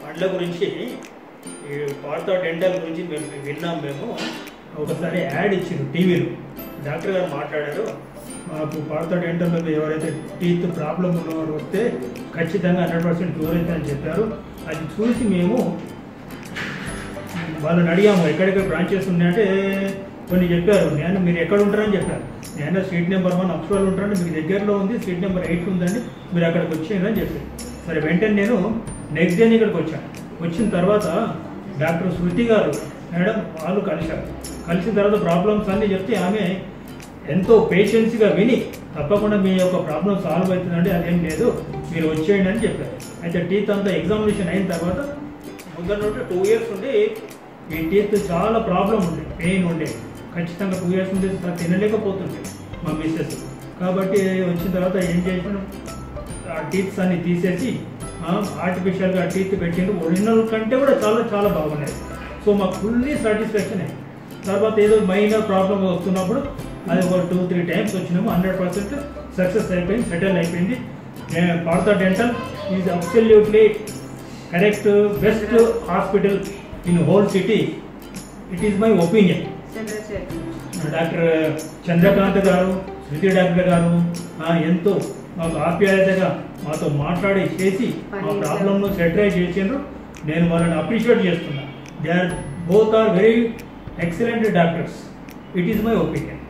పండ్ల గురించి ఈ పార్థ డెంటల్ గురించి మేము విన్నాం మేము ఒకసారి యాడ్ ఇచ్చిండు టీవీలో డాక్టర్ గారు మాట్లాడారు మాకు పార్థ డెంటల్లో ఎవరైతే టీత్ ప్రాబ్లం ఉన్నవారు వస్తే ఖచ్చితంగా హండ్రెడ్ పర్సెంట్ క్యూర్ అవుతుంది అని చెప్పారు అది చూసి మేము వాళ్ళని అడిగాము ఎక్కడెక్కడ బ్రాంచెస్ ఉన్నాయంటే కొన్ని చెప్పారు నేను మీరు ఎక్కడ ఉంటారని చెప్పారు నేను స్ట్రీట్ నెంబర్ వన్ అప్సోల్ ఉంటాను మీకు దగ్గరలో ఉంది స్ట్రీట్ నెంబర్ ఎయిట్ ఉందండి మీరు అక్కడికి వచ్చేయండి అని చెప్పారు సరే వెంటనే నేను నెక్స్ట్ డే ఇక్కడికి వచ్చాను వచ్చిన తర్వాత డాక్టర్ శృతి గారు మేడం వాళ్ళు కలిశారు కలిసిన తర్వాత ప్రాబ్లమ్స్ అన్నీ చెప్తే ఆమె ఎంతో పేషెన్స్గా విని తప్పకుండా మీ యొక్క ప్రాబ్లం సాల్వ్ అవుతుందండి అదేం లేదు మీరు వచ్చేయండి అని చెప్పారు అయితే టీత్ అంతా ఎగ్జామినేషన్ అయిన తర్వాత ముందర నుండి టూ ఇయర్స్ ఉండి ఈ టీత్ చాలా ప్రాబ్లం ఉండే పెయిన్ ఉండే ఖచ్చితంగా టూ ఇయర్స్ ఉండే అసలు తినలేకపోతుండే మా మిస్సెస్ కాబట్టి వచ్చిన తర్వాత ఏం చేసాను ఆ టీత్స్ అన్ని తీసేసి ఆర్టిఫిషియల్గా టీత్ పెట్టిండు ఒరిజినల్ కంటే కూడా చాలా చాలా బాగున్నాయి సో మాకు ఫుల్లీ సాటిస్ఫాక్షన్ అయింది తర్వాత ఏదో మైనర్ ప్రాబ్లం వస్తున్నప్పుడు అది ఒక టూ త్రీ టైమ్స్ వచ్చినాము హండ్రెడ్ పర్సెంట్ సక్సెస్ అయిపోయింది సెటిల్ అయిపోయింది Partha dental is absolutely correct best hospital in whole city it is my opinion doctor Chandrakant గారు శృతి డాక్టర్ గారు ఆ, ఎంతో మాకు ఆప్యాయతగా మాతో మాట్లాడి చేసి మా ప్రాబ్లమ్ను సెటిల్ చేసిండ్రు నేను వాళ్ళని అప్రిషియేట్ చేస్తున్నా they are both are very excellent doctors it is my opinion